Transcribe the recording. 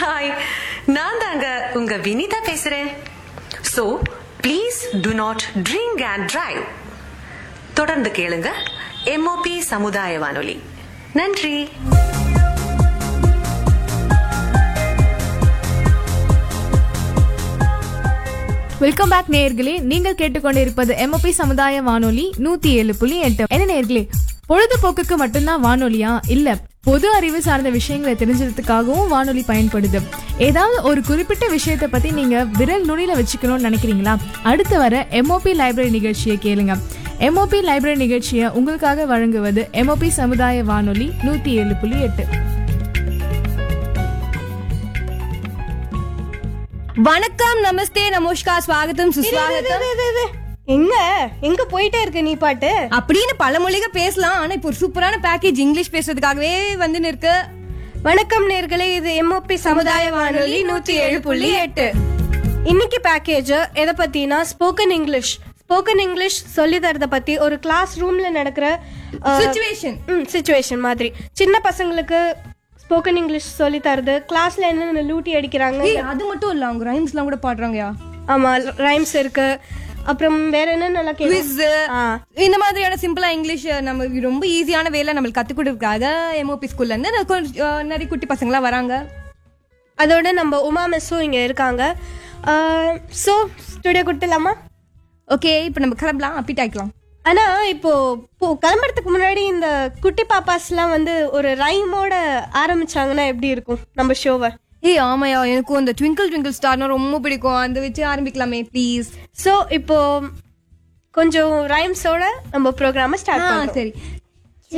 Hi நான் தாங்க உங்க வினிதா பேசுறேன் so please do not drink and drive தொடர்ந்து கேளுங்க எம்ஓபி சமுதாய வானொலி நன்றி வெல்கம் பேக் நேயர்களே நீங்கள் கேட்டுக்கொண்டிருப்பது எம்ஓபி சமுதாய வானொலி நூத்தி ஏழு புள்ளி எட்டு என்ன நேயர்களே பொழுதுபோக்குக்கு மட்டும்தான் வானொலியா இல்ல பொது அறிவு சார்ந்த விஷயங்களை தெரிஞ்சுக்கிறதுக்காகவும் வானொலி பயன்படுது ஏதாவது ஒரு குறிப்பிட்ட விஷயத்தை பத்தி நீங்க விரல் நுனியில வச்சுக்கணும்னு நினைக்கிறீங்களா அடுத்து வர எம்ஓபி லைப்ரரி நிகழ்ச்சியை கேளுங்க எம்ஓபி லைப்ரரி நிகழ்ச்சியை உங்களுக்காக வழங்குவது எம்ஓபி சமுதாய வானொலி நூத்தி ஏழு புள்ளி எட்டு வணக்கம் நமஸ்தே நமஸ்கார் ஸ்வாகத்தம் சுஸ்வாகத்தம் எங்க எங்க போயிட்டே இருக்க நீ பாட்டு அப்படின்னு பல மொழிக பேசலாம் ஆனா இப்போ ஒரு சூப்பரான பேக்கேஜ் இங்கிலீஷ் பேசுறதுக்காகவே வந்து நிற்கு வணக்கம் நேர்களே இது எம்ஓபி சமுதாய வானொலி நூத்தி ஏழு புள்ளி எட்டு இன்னைக்கு பேக்கேஜ் எதை பத்தினா ஸ்போக்கன் இங்கிலீஷ் ஸ்போக்கன் இங்கிலீஷ் சொல்லி தரத பத்தி ஒரு கிளாஸ் ரூம்ல நடக்கிற Situation. சுச்சுவேஷன் மாதிரி சின்ன பசங்களுக்கு ஸ்போக்கன் இங்கிலீஷ் சொல்லி தரது கிளாஸ்ல என்னென்ன லூட்டி அடிக்கிறாங்க ஏய் அது மட்டும் இல்ல அவங்க ரைம்ஸ் எல்லாம் கூட பாடுறாங்கயா ஆமா ரைம்ஸ் இருக்கு அப்புறம் வேற என்ன நல்லா குவிஸ் ஆ. இந்த மாதிரியான சிம்பிளா இங்கிலீஷ் நம்ம ரொம்ப ஈஸியான வேலை நம்மளுக்கு கத்து கொடுக்கறதுக்காக எம்ஓபி ஸ்கூல்ல இருந்து நான் கொஞ்சம், அஹ், நிறைய குட்டி பசங்களாம் வராங்க அதோட நம்ம உமா மெஸ்ஸும் இங்க இருக்காங்க ஸோ ஸ்டுடியோ கொடுத்துலாமா ஓகே இப்போ நம்ம கிளம்பலாம் அப்பிட் ஆயிக்கலாம் ஆனா இப்போ இப்போ கிளம்புறதுக்கு முன்னாடி இந்த குட்டி பாப்பாஸ்லாம் வந்து ஒரு ரைமோட ஆரம்பிச்சாங்கன்னா எப்படி இருக்கும் நம்ம ஷோவை ஏய் ஆமாயா எனக்கும் அந்த ட்விங்கிள் ட்விங்கிள் ஸ்டார்னா ரொம்ப பிடிக்கும் அந்த வச்சு ஆரம்பிக்கலாமே ப்ளீஸ் ஸோ இப்போ கொஞ்சம் ரைம்ஸோட நம்ம ப்ரோக்ராமை ஸ்டார்ட் ஆ பண்ணுறோம் சரி